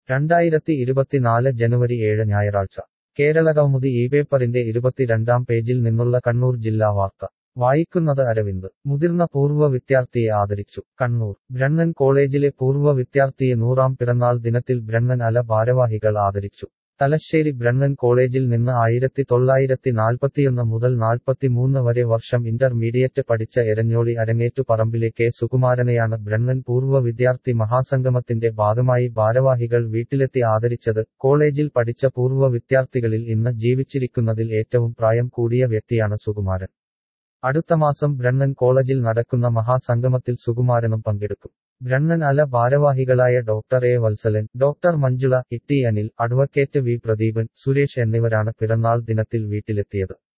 രണ്ടായിരത്തി ഇരുപത്തിനാല് ജനുവരി ഏഴ് ഞായറാഴ്ച കേരളകൗമുദി ഈ പേപ്പറിന്റെ ഇരുപത്തിരണ്ടാം പേജിൽ നിന്നുള്ള കണ്ണൂർ ജില്ലാ വാർത്ത വായിക്കുന്നത് അരവിന്ദ് മുതിർന്ന പൂർവ്വ വിദ്യാർത്ഥിയെ ആദരിച്ചു കണ്ണൂർ ബ്രണ്ണൻ കോളേജിലെ പൂർവ്വ വിദ്യാർത്ഥിയെ നൂറാം പിറന്നാൾ ദിനത്തിൽ ബ്രണ്ണൻ അല ഭാരവാഹികൾ ആദരിച്ചു തലശ്ശേരി ബ്രണ്ണൻ കോളേജിൽ നിന്ന് ആയിരത്തി തൊള്ളായിരത്തി നാൽപ്പത്തിയൊന്ന് മുതൽ നാൽപ്പത്തിമൂന്ന് വരെ വർഷം ഇന്റർമീഡിയറ്റ് പഠിച്ച എരഞ്ഞോളി അരങ്ങേറ്റു പറമ്പിലെ കെ സുകുമാരനെയാണ് ബ്രണ്ണൻ പൂർവ്വ വിദ്യാർത്ഥി മഹാസംഗമത്തിന്റെ ഭാഗമായി ഭാരവാഹികൾ വീട്ടിലെത്തി ആദരിച്ചത് കോളേജിൽ പഠിച്ച പൂർവ്വ വിദ്യാർത്ഥികളിൽ ഇന്ന് ജീവിച്ചിരിക്കുന്നതിൽ ഏറ്റവും പ്രായം കൂടിയ വ്യക്തിയാണ് സുകുമാരൻ അടുത്ത മാസം ബ്രണ്ണൻ കോളേജിൽ നടക്കുന്ന മഹാസംഗമത്തിൽ സുകുമാരനും പങ്കെടുക്കും ബ്രണ്ണൻ അല ഭാരവാഹികളായ doctor A Valsalan doctor Manjula Itty Anil advocate V Pradeepan Suresh എന്നിവരാണ് പിറന്നാൾ ദിനത്തിൽ വീട്ടിലെത്തിയത്